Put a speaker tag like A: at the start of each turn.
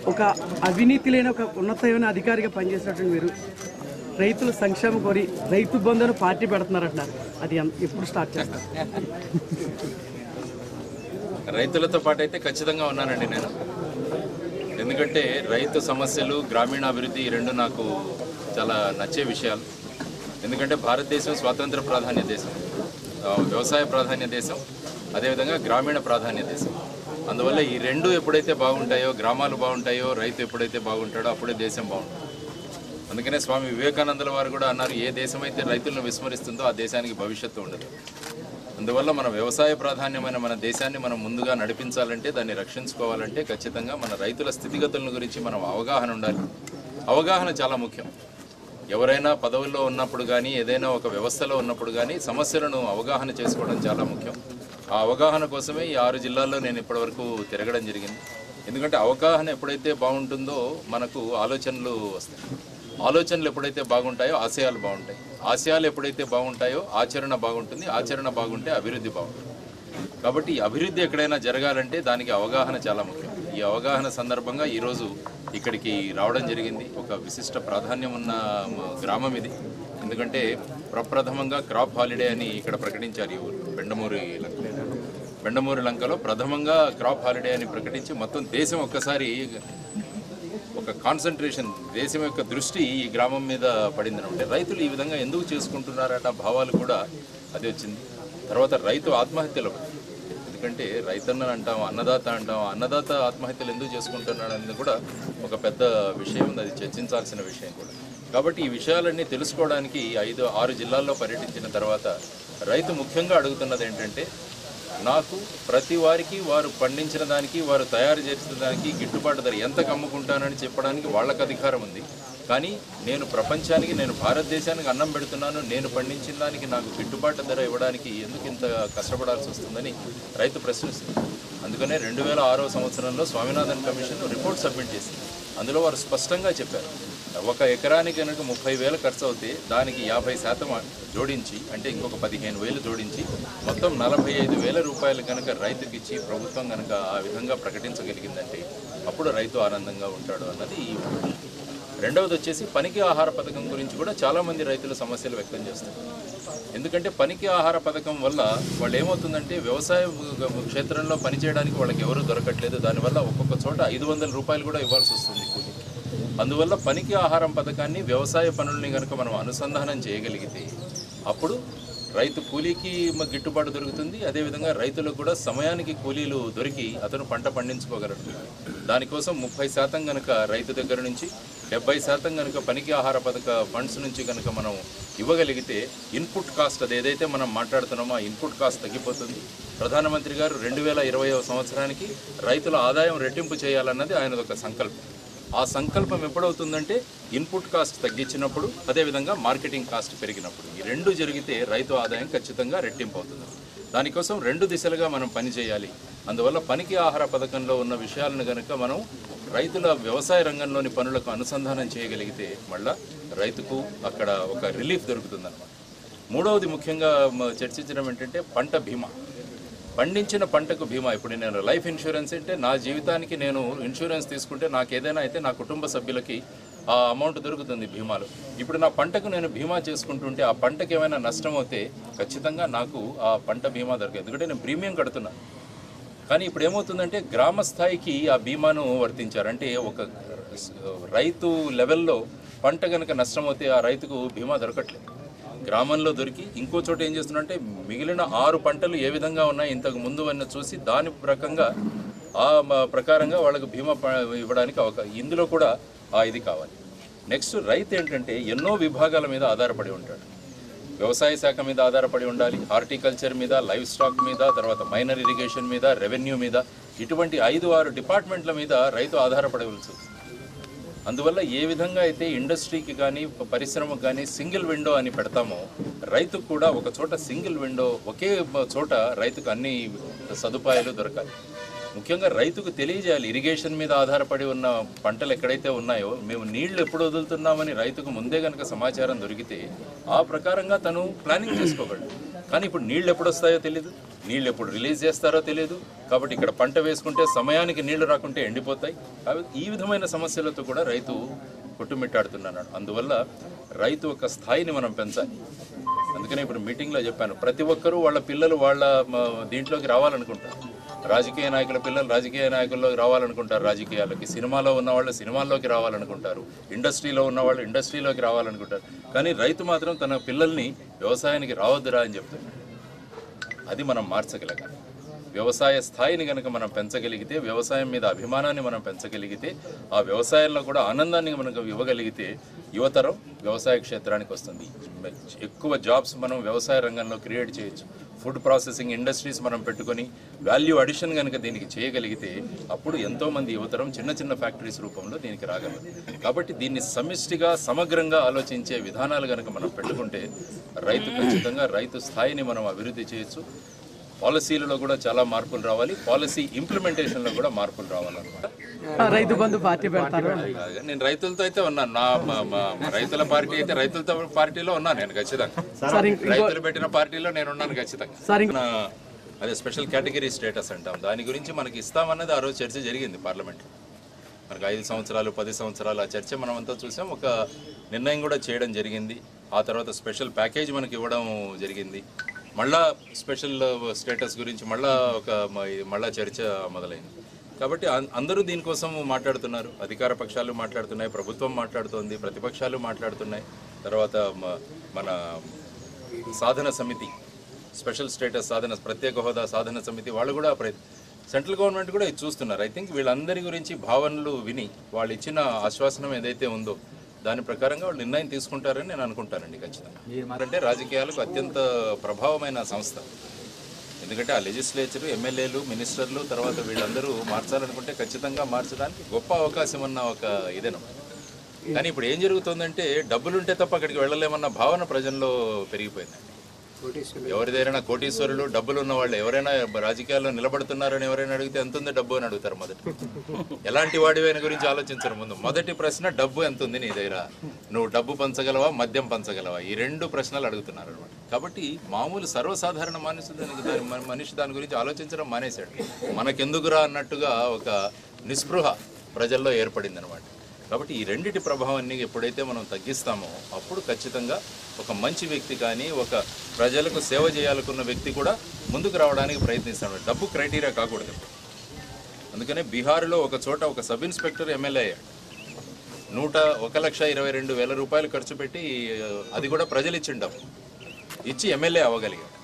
A: ఒక అవినీతి లేని ఒక ఉన్నతమైన అధికారిగా పనిచేసినటువంటి మీరు రైతుల సంక్షేమం కోరి రైతు బంధును పార్టీ పెడుతున్నారంటున్నారు అది ఎం- ఎప్పుడు స్టార్ట్ చేస్తారు
B: రైతులతో పాటు అయితే ఖచ్చితంగా ఉన్నానండి నేను ఎందుకంటే రైతు సమస్యలు గ్రామీణాభివృద్ధి ఈ రెండు నాకు చాలా నచ్చే విషయాలు ఎందుకంటే భారతదేశం స్వాతంత్ర ప్రాధాన్య దేశం ఆ, వ్యవసాయ ప్రాధాన్య దేశం అదేవిధంగా గ్రామీణ ప్రాధాన్య దేశం అందువల్ల ఈ రెండు ఎప్పుడైతే బాగుంటాయో గ్రామాలు బాగుంటాయో రైతు ఎప్పుడైతే బాగుంటాడో అప్పుడే దేశం బాగుంటుంది అందుకనే స్వామి వివేకానందుల వారు కూడా అన్నారు ఏ దేశం అయితే రైతులను విస్మరిస్తుందో ఆ దేశానికి భవిష్యత్తు ఉండదు అందువల్ల మన వ్యవసాయ ప్రాధాన్యమైన మన దేశాన్ని మనం ముందుగా నడిపించాలంటే దాన్ని రక్షించుకోవాలంటే ఖచ్చితంగా మన రైతుల స్థితిగతుల గురించి మనం అవగాహన ఉండాలి అవగాహన చాలా ముఖ్యం ఎవరైనా పదవుల్లో ఉన్నప్పుడు కానీ ఏదైనా ఒక వ్యవస్థలో ఉన్నప్పుడు కానీ సమస్యలను అవగాహన చేసుకోవడం చాలా ముఖ్యం ఆ అవగాహన కోసమే ఈ ఆరు జిల్లాల్లో నేను ఇప్పటివరకు తిరగడం జరిగింది ఎందుకంటే అవగాహన ఎప్పుడైతే బాగుంటుందో మనకు ఆలోచనలు వస్తాయి ఆలోచనలు ఎప్పుడైతే బాగుంటాయో ఆశయాలు బాగుంటాయి ఆశయాలు ఎప్పుడైతే బాగుంటాయో ఆచరణ బాగుంటుంది ఆచరణ బాగుంటే అభివృద్ధి బాగుంటుంది కాబట్టి ఈ అభివృద్ధి ఎక్కడైనా జరగాలంటే దానికి అవగాహన చాలా ముఖ్యం ఈ అవగాహన సందర్భంగా ఈరోజు ఇక్కడికి రావడం జరిగింది ఒక విశిష్ట ప్రాధాన్యం ఉన్న మ- గ్రామం ఇది ఎందుకంటే ప్రప్రథమంగా క్రాప్ హాలిడే అని ఇక్కడ ప్రకటించారు ఈ ఊరు బెండమూరి లంక బెండమూరి లంకలో ప్రథమంగా క్రాప్ హాలిడే అని ప్రకటించి మొత్తం దేశం ఒక్కసారి ఒక కాన్సన్ట్రేషన్ దేశం యొక్క దృష్టి ఈ గ్రామం మీద పడింది అంటే రైతులు ఈ విధంగా ఎందుకు చేసుకుంటున్నారట భావాలు కూడా అది వచ్చింది తర్వాత రైతు ఆత్మహత్యలు ఒకటి. ఎందుకంటే రైతన్న అంటాం అన్నదాత అంటాం అన్నదాత ఆత్మహత్యలు ఎందుకు చేసుకుంటున్నాడు అనేది కూడా ఒక పెద్ద విషయం ఉంది అది చర్చించాల్సిన విషయం కూడా కాబట్టి ఈ విషయాలన్నీ తెలుసుకోవడానికి ఐదు ఆరు జిల్లాల్లో పర్యటించిన తర్వాత రైతు ముఖ్యంగా అడుగుతున్నది ఏంటంటే నాకు ప్రతి వారికి వారు పండించిన దానికి వారు తయారు చేసిన దానికి గిట్టుబాటు ధర ఎంతకు అమ్ముకుంటానని చెప్పడానికి వాళ్ళకి అధికారం ఉంది కానీ నేను ప్రపంచానికి నేను భారతదేశానికి అన్నం పెడుతున్నాను నేను పండించిన దానికి నాకు గిట్టుబాటు ధర ఇవ్వడానికి ఎందుకు ఇంత కష్టపడాల్సి వస్తుందని రైతు ప్రశ్నిస్తుంది అందుకనే రెండు వేల ఆరో సంవత్సరంలో స్వామినాథన్ కమిషన్ రిపోర్ట్ సబ్మిట్ చేసింది అందులో వారు స్పష్టంగా చెప్పారు ఒక ఎకరానికి కనుక ముప్పై వేలు ఖర్చు అవుతే దానికి యాభై శాతం జోడించి అంటే ఇంకొక పదిహేను వేలు జోడించి మొత్తం నలభై ఐదు వేల రూపాయలు కనుక రైతుకి ఇచ్చి ప్రభుత్వం కనుక ఆ విధంగా ప్రకటించగలిగిందంటే అప్పుడు రైతు ఆనందంగా ఉంటాడు అన్నది ఈ మాట. రెండవది వచ్చేసి పనికి ఆహార పథకం గురించి కూడా చాలామంది రైతులు సమస్యలు వ్యక్తం చేస్తారు ఎందుకంటే పనికి ఆహార పథకం వల్ల వాళ్ళు ఏమవుతుందంటే వ్యవసాయ క్షేత్రంలో పనిచేయడానికి వాళ్ళకి ఎవరు దొరకట్లేదు దానివల్ల ఒక్కొక్క చోట ఐదు వందల రూపాయలు కూడా ఇవ్వాల్సి వస్తుంది కూలి అందువల్ల పనికి ఆహారం పథకాన్ని వ్యవసాయ పనుల్ని కనుక మనం అనుసంధానం చేయగలిగితే అప్పుడు రైతు కూలీకి మ- గిట్టుబాటు దొరుకుతుంది అదేవిధంగా రైతులకు కూడా సమయానికి కూలీలు దొరికి అతను పంట పండించుకోగలడు దానికోసం ముప్పై శాతం కనుక రైతు దగ్గర నుంచి డెబ్బై శాతం కనుక పనికి ఆహార పథక ఫండ్స్ నుంచి కనుక మనం ఇవ్వగలిగితే ఇన్పుట్ కాస్ట్ అది ఏదైతే మనం మాట్లాడుతున్నామో ఆ ఇన్పుట్ కాస్ట్ తగ్గిపోతుంది ప్రధానమంత్రి గారు రెండు వేల ఇరవై సంవత్సరానికి రైతుల ఆదాయం రెట్టింపు చేయాలన్నది ఆయన ఒక సంకల్పం ఆ సంకల్పం ఎప్పుడవుతుందంటే ఇన్పుట్ కాస్ట్ తగ్గించినప్పుడు అదేవిధంగా మార్కెటింగ్ కాస్ట్ పెరిగినప్పుడు ఈ రెండు జరిగితే రైతు ఆదాయం ఖచ్చితంగా రెట్టింపు అవుతుంది దానికోసం రెండు దిశలుగా మనం పని చేయాలి అందువల్ల పనికి ఆహార పథకంలో ఉన్న విషయాలను కనుక మనం రైతుల వ్యవసాయ రంగంలోని పనులకు అనుసంధానం చేయగలిగితే మళ్ళా రైతుకు అక్కడ ఒక రిలీఫ్ దొరుకుతుందన్నమాట మూడవది ముఖ్యంగా మ- చర్చించడం ఏంటంటే పంట బీమా పండించిన పంటకు బీమా ఇప్పుడు నేను లైఫ్ ఇన్సూరెన్స్ అంటే నా జీవితానికి నేను ఇన్సూరెన్స్ తీసుకుంటే నాకు ఏదైనా అయితే నా కుటుంబ సభ్యులకి ఆ అమౌంట్ దొరుకుతుంది బీమాలో ఇప్పుడు నా పంటకు నేను బీమా చేసుకుంటుంటే ఆ పంటకి ఏమైనా నష్టం అవుతే ఖచ్చితంగా నాకు ఆ పంట బీమా దొరకదు ఎందుకంటే నేను ప్రీమియం కడుతున్నా కానీ ఇప్పుడు ఏమవుతుందంటే గ్రామ స్థాయికి ఆ బీమాను వర్తించారు అంటే ఒక రైతు లెవెల్లో పంట కనుక నష్టమవుతే ఆ రైతుకు బీమా దొరకట్లేదు గ్రామంలో దొరికి ఇంకో చోట ఏం చేస్తున్నారంటే మిగిలిన ఆరు పంటలు ఏ విధంగా ఉన్నాయి ఇంతకు ముందు అన్న చూసి దాని ప్రకంగా ఆ మ- ప్రకారంగా వాళ్ళకు బీమా ప- ఇవ్వడానికి అవకాశం ఇందులో కూడా ఆ ఇది కావాలి నెక్స్ట్ రైతు ఏంటంటే ఎన్నో విభాగాల మీద ఆధారపడి ఉంటాడు వ్యవసాయ శాఖ మీద ఆధారపడి ఉండాలి హార్టికల్చర్ మీద లైవ్ స్టాక్ మీద తర్వాత మైనర్ ఇరిగేషన్ మీద రెవెన్యూ మీద ఇటువంటి ఐదు ఆరు డిపార్ట్మెంట్ల మీద రైతు ఆధారపడవలసి వస్తుంది అందువల్ల ఏ విధంగా అయితే ఇండస్ట్రీకి కానీ పరిశ్రమకు కానీ సింగిల్ విండో అని పెడతామో రైతుకు కూడా ఒక చోట సింగిల్ విండో ఒకే చోట రైతుకు అన్ని సదుపాయాలు దొరకాలి ముఖ్యంగా రైతుకు తెలియజేయాలి ఇరిగేషన్ మీద ఆధారపడి ఉన్న పంటలు ఎక్కడైతే ఉన్నాయో మేము నీళ్లు ఎప్పుడు వదులుతున్నామని రైతుకు ముందే కనుక సమాచారం దొరికితే ఆ ప్రకారంగా తను ప్లానింగ్ చేసుకోగలడు కానీ ఇప్పుడు నీళ్ళు ఎప్పుడు వస్తాయో తెలియదు నీళ్ళు ఎప్పుడు రిలీజ్ చేస్తారో తెలియదు కాబట్టి ఇక్కడ పంట వేసుకుంటే సమయానికి నీళ్లు రాకుంటే ఎండిపోతాయి కాబట్టి ఈ విధమైన సమస్యలతో కూడా రైతు కొట్టుమిట్టాడుతున్నాడు అందువల్ల రైతు యొక్క స్థాయిని మనం పెంచాలి అందుకనే ఇప్పుడు మీటింగ్లో చెప్పాను ప్రతి ఒక్కరూ వాళ్ళ పిల్లలు వాళ్ళ మ, దీంట్లోకి రావాలనుకుంటారు రాజకీయ నాయకుల పిల్లలు రాజకీయ నాయకుల్లోకి రావాలనుకుంటారు రాజకీయాలకి సినిమాలో ఉన్న వాళ్ళు సినిమాల్లోకి రావాలనుకుంటారు ఇండస్ట్రీలో ఉన్న వాళ్ళు ఇండస్ట్రీలోకి రావాలనుకుంటారు కానీ రైతు మాత్రం తన పిల్లల్ని వ్యవసాయానికి రావద్దురా అని చెప్తాడు అది మనం మార్చగలగాలి వ్యవసాయ స్థాయిని కనుక మనం పెంచగలిగితే వ్యవసాయం మీద అభిమానాన్ని మనం పెంచగలిగితే ఆ వ్యవసాయంలో కూడా ఆనందాన్ని మనకు ఇవ్వగలిగితే యువతరం వ్యవసాయ క్షేత్రానికి వస్తుంది ఎక్కువ జాబ్స్ మనం వ్యవసాయ రంగంలో క్రియేట్ చేయొచ్చు ఫుడ్ ప్రాసెసింగ్ ఇండస్ట్రీస్ మనం పెట్టుకొని వాల్యూ అడిషన్ కనుక దీనికి చేయగలిగితే అప్పుడు ఎంతోమంది యువతరం చిన్న చిన్న ఫ్యాక్టరీస్ రూపంలో దీనికి రాగలరు కాబట్టి దీన్ని సమిష్టిగా సమగ్రంగా ఆలోచించే విధానాలు కనుక మనం పెట్టుకుంటే రైతు ఖచ్చితంగా రైతు స్థాయిని మనం అభివృద్ధి చేయొచ్చు పాలసీలలో కూడా చాలా మార్పులు రావాలి పాలసీ ఇంప్లిమెంటేషన్లో కూడా మార్పులు రావాలన్నమాట
A: ఆ, రైతు బంధు పార్టీ పెడతారు
B: అలాగే నేను రైతులతో అయితే ఉన్నాను నా మా- మా- మా రైతుల పార్టీ అయితే రైతులతో పార్టీలో ఉన్నాను నేను ఖచ్చితంగా
A: సార్ ఇంక-
B: రైతులు పెట్టిన పార్టీలో నేను ఉన్నాను ఖచ్చితంగా
A: సార్ ఇంక-
B: నా- అదే స్పెషల్ కేటగిరీ స్టేటస్ అంటాం దాని గురించి మనకి ఇస్తామన్నది ఆ రోజు చర్చ జరిగింది పార్లమెంట్లో మనకు ఐదు సంవత్సరాలు పది సంవత్సరాలు ఆ చర్చ మనం అంతా చూసాం ఒక నిర్ణయం కూడా చేయడం జరిగింది ఆ తర్వాత స్పెషల్ ప్యాకేజ్ మనకి ఇవ్వడం జరిగింది మళ్ళా స్పెషల్ స్టేటస్ గురించి మళ్ళా ఒక మ- మళ్ళా చర్చ మొదలైంది కాబట్టి అం- అందరూ దీనికోసం మాట్లాడుతున్నారు అధికార పక్షాలు మాట్లాడుతున్నాయి ప్రభుత్వం మాట్లాడుతోంది ప్రతిపక్షాలు మాట్లాడుతున్నాయి తర్వాత మ- మన సాధన సమితి స్పెషల్ స్టేటస్ సాధన ప్రత్యేక హోదా సాధన సమితి వాళ్ళు కూడా ప్రయత్ సెంట్రల్ గవర్నమెంట్ కూడా ఇది చూస్తున్నారు ఐ థింక్ వీళ్ళందరి గురించి భావనలు విని వాళ్ళు ఇచ్చిన ఆశ్వాసనం ఏదైతే ఉందో దాని ప్రకారంగా వాళ్ళు నిర్ణయం తీసుకుంటారని నేను అనుకుంటానండి ఖచ్చితంగా అంటే రాజకీయాలకు అత్యంత ప్రభావమైన సంస్థ ఎందుకంటే ఆ లెజిస్లేచర్ ఎమ్మెల్యేలు మినిస్టర్లు తర్వాత వీళ్ళందరూ మార్చాలనుకుంటే ఖచ్చితంగా మార్చడానికి గొప్ప అవకాశం ఉన్న ఒక ఇదేనమాట కానీ ఇప్పుడు ఏం జరుగుతుందంటే డబ్బులుంటే తప్ప అక్కడికి వెళ్ళలేమన్న భావన ప్రజల్లో పెరిగిపోయిందండి ఎవరి దగ్గరైనా కోటీశ్వరులు డబ్బులు ఉన్న వాళ్ళు ఎవరైనా రాజకీయాల్లో నిలబడుతున్నారని ఎవరైనా అడిగితే ఎంత ఉంది డబ్బు అని అడుగుతారు మొదటి ఎలాంటి వాడివైన గురించి ఆలోచించరు ముందు మొదటి ప్రశ్న డబ్బు ఎంత ఉంది నీ దగ్గర నువ్వు డబ్బు పంచగలవా మద్యం పంచగలవా ఈ రెండు ప్రశ్నలు అడుగుతున్నారు అనమాట కాబట్టి మామూలు సర్వసాధారణ మనిషి దానికి దాని మన- మనిషి దాని గురించి ఆలోచించడం మానేశాడు మనకెందుకురా అన్నట్టుగా ఒక నిస్పృహ ప్రజల్లో ఏర్పడింది అనమాట కాబట్టి ఈ రెండిటి ప్రభావాన్ని ఎప్పుడైతే మనం తగ్గిస్తామో అప్పుడు ఖచ్చితంగా ఒక మంచి వ్యక్తి కానీ ఒక ప్రజలకు సేవ చేయాలనుకున్న వ్యక్తి కూడా ముందుకు రావడానికి ప్రయత్నిస్తాడు డబ్బు క్రైటీరియా కాకూడదు అందుకనే బీహార్లో ఒక చోట ఒక సబ్ ఇన్స్పెక్టర్ ఎమ్మెల్యే అయ్యాడు నూట ఒక లక్ష ఇరవై రెండు వేల రూపాయలు ఖర్చు పెట్టి అది కూడా ప్రజలు ఇచ్చిన డబ్బు ఇచ్చి ఎమ్మెల్యే అవ్వగలిగాడు